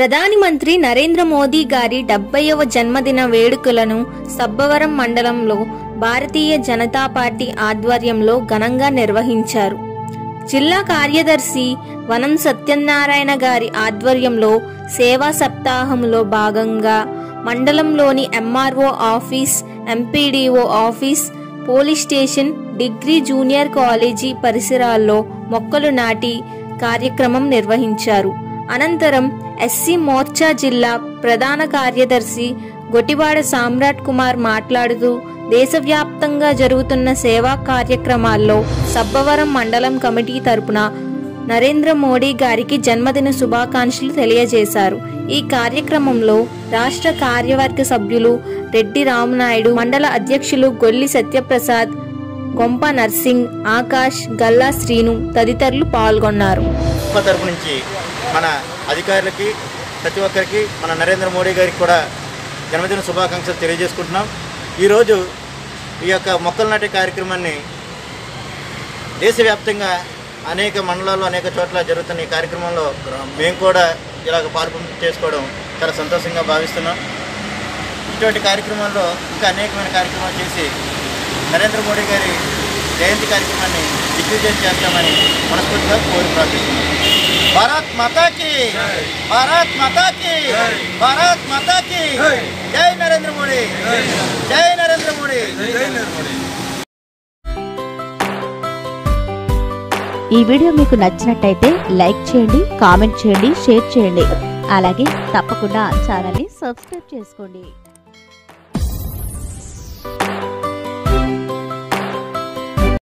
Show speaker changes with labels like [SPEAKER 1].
[SPEAKER 1] ప్రధాని మంత్రి నరేంద్ర మోదీ గారి డెబ్బైవ జన్మదిన వేడుకలను సబ్బవరం మండలంలో భారతీయ జనతా పార్టీ ఆధ్వర్యంలో ఘనంగా నిర్వహించారు జిల్లా కార్యదర్శి వనం సత్యనారాయణ గారి ఆధ్వర్యంలో సేవా సప్తాహంలో భాగంగా మండలంలోని MRO office MPDO office police station degree junior college పరిసరాల్లో మొక్కలు నాటి కార్యక్రమం నిర్వహించారు అనంతరం ఎస్సీ మోర్చా జిల్లా ప్రధాన కార్యదర్శి గొటివాడ సామ్రాట్ కుమార్ మాట్లాడుతూ దేశవ్యాప్తంగా జరుగుతున్న సేవా కార్యక్రమాల్లో సబ్బవరం మండలం కమిటీ తరపున నరేంద్ర మోడీ గారికి జన్మదిన శుభాకాంక్షలు తెలియజేశారు ఈ కార్యక్రమంలో రాష్ట్ర కార్యవర్గ సభ్యులు రెడ్డి రామనాయుడు మండల అధ్యక్షులు గొల్లి సత్యప్రసాద్ గొంప నర్సింగ్ ఆకాష్ గల్లా శ్రీను తదితరులు పాల్గొన్నారు
[SPEAKER 2] ప్రభుత్వ తరపు నుంచి మన అధికారులకి ప్రతి ఒక్కరికి మన నరేంద్ర మోడీ గారికి కూడా జన్మదిన శుభాకాంక్షలు తెలియజేసుకుంటున్నాం ఈరోజు ఈ యొక్క మొక్కలు నాటే కార్యక్రమాన్ని దేశవ్యాప్తంగా అనేక మండలాల్లో అనేక చోట్ల జరుగుతున్న ఈ కార్యక్రమంలో మేము కూడా ఇలాగ పాల్పొందు చేసుకోవడం చాలా సంతోషంగా భావిస్తున్నాం ఇటువంటి కార్యక్రమాల్లో ఇంకా అనేకమైన కార్యక్రమాలు చేసి నరేంద్ర మోడీ గారి జయంతి కార్యక్రమాన్ని దిగ్విజయం చేస్తామని మనస్ఫూర్తిగా కోరి ప్రార్థిస్తున్నాం భారత్ మాతాకి భారత్ మాతాకి భారత్ మాతాకి జై నరేంద్ర మోడీ జై నరేంద్ర మోడీ
[SPEAKER 3] ఈ వీడియో మీకు నచ్చినట్టయితే లైక్ చేయండి కామెంట్ చేయండి షేర్ చేయండి అలాగే తప్పకుండా ఛానల్ని సబ్స్క్రైబ్ చేసుకోండి